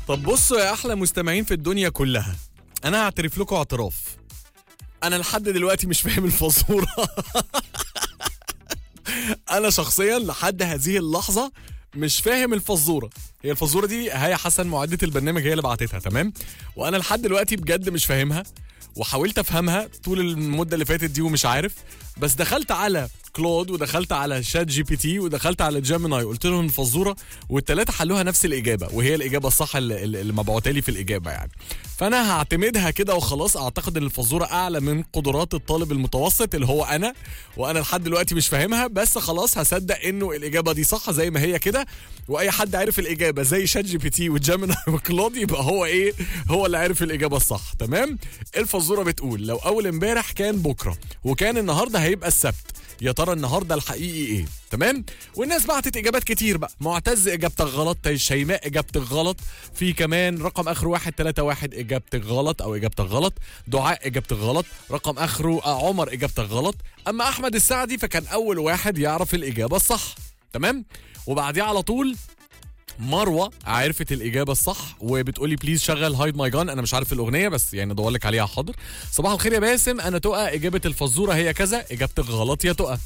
طب بصوا يا احلى مستمعين في الدنيا كلها انا هعترف لكم اعتراف انا لحد دلوقتي مش فاهم الفزوره انا شخصيا لحد هذه اللحظه مش فاهم الفزوره هي الفزوره دي هيا حسن معدة البرنامج هي اللي بعتتها تمام وانا لحد دلوقتي بجد مش فاهمها وحاولت افهمها طول المده اللي فاتت دي ومش عارف بس دخلت على كلود ودخلت على شات جي بي تي ودخلت على جيميناي قلت لهم الفزوره والثلاثه حلوها نفس الاجابه وهي الاجابه الصح اللي, اللي مبعوته لي في الاجابه يعني فانا هعتمدها كده وخلاص اعتقد ان الفزوره اعلى من قدرات الطالب المتوسط اللي هو انا وانا لحد دلوقتي مش فاهمها بس خلاص هصدق انه الاجابه دي صح زي ما هي كده واي حد عارف الاجابه زي شات جي بي تي وجيميناي وكلود يبقى هو ايه هو اللي عارف الاجابه الصح تمام الفزوره بتقول لو اول امبارح كان بكره وكان النهارده هيبقى السبت يا ترى النهارده الحقيقي ايه تمام والناس بعتت اجابات كتير بقى معتز اجابتك غلط شيماء اجابتك غلط في كمان رقم اخره 131 اجابتك غلط او اجابتك غلط دعاء اجابتك غلط رقم اخره آه، عمر اجابتك غلط اما احمد السعدي فكان اول واحد يعرف الاجابه الصح تمام وبعديه على طول مروه عرفت الاجابه الصح وبتقولي بليز شغل هايد ماي جان انا مش عارف الاغنيه بس يعني ادور لك عليها حاضر صباح الخير يا باسم انا تقى اجابه الفزوره هي كذا اجابتك غلط يا تقى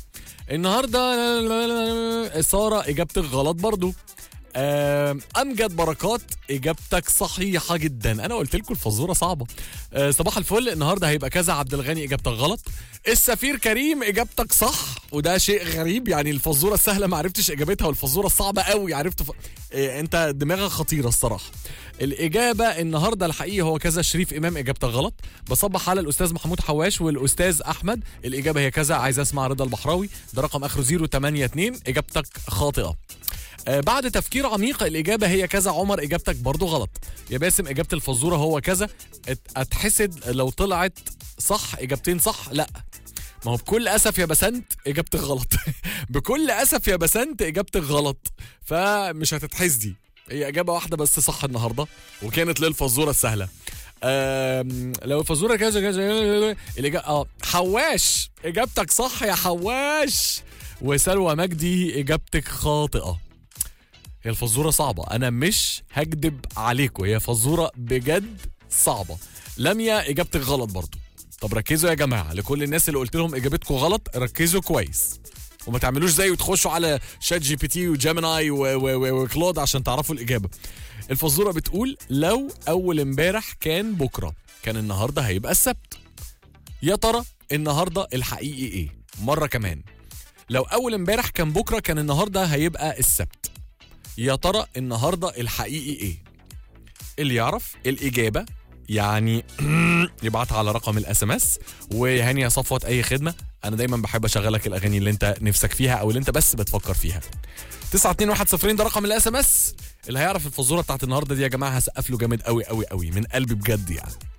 النهارده ساره اجابتك غلط برضو آم، امجد بركات اجابتك صحيحه جدا انا قلت لكم الفزوره صعبه آه، صباح الفل النهارده هيبقى كذا عبد الغني اجابتك غلط السفير كريم اجابتك صح وده شيء غريب يعني الفزوره السهله ما عرفتش اجابتها والفزوره الصعبه قوي عرفت ف... إيه انت دماغك خطيره الصراحه الاجابه النهارده الحقيقي هو كذا شريف امام اجابتك غلط بصبح على الاستاذ محمود حواش والاستاذ احمد الاجابه هي كذا عايز اسمع رضا البحراوي ده رقم اخره 082 اجابتك خاطئه آه، بعد تفكير عميق الإجابة هي كذا عمر إجابتك برضو غلط يا باسم إجابة الفزورة هو كذا ات- أتحسد لو طلعت صح إجابتين صح لا ما هو بكل أسف يا بسنت إجابتك غلط بكل أسف يا بسنت إجابتك غلط فمش هتتحسدي هي إجابة واحدة بس صح النهاردة وكانت للفزورة السهلة آم، لو الفزورة كذا كذا الإجابة اه حواش إجابتك صح يا حواش وسلوى مجدي إجابتك خاطئة هي الفزوره صعبه انا مش هكدب عليكم هي فزوره بجد صعبه لميا اجابتك غلط برضو طب ركزوا يا جماعه لكل الناس اللي قلت لهم اجابتكم غلط ركزوا كويس وما تعملوش زي وتخشوا على شات جي بي تي وجيميناي و- و- و- وكلود عشان تعرفوا الاجابه الفزوره بتقول لو اول امبارح كان بكره كان النهارده هيبقى السبت يا ترى النهارده الحقيقي ايه مره كمان لو اول امبارح كان بكره كان النهارده هيبقى السبت يا ترى النهارده الحقيقي ايه اللي يعرف الاجابه يعني يبعتها على رقم الاس ام اس وهاني يا صفوت اي خدمه انا دايما بحب اشغلك الاغاني اللي انت نفسك فيها او اللي انت بس بتفكر فيها 921 ده رقم الاس ام اس اللي هيعرف الفزوره بتاعت النهارده دي يا جماعه هسقف له جامد قوي قوي قوي من قلبي بجد يعني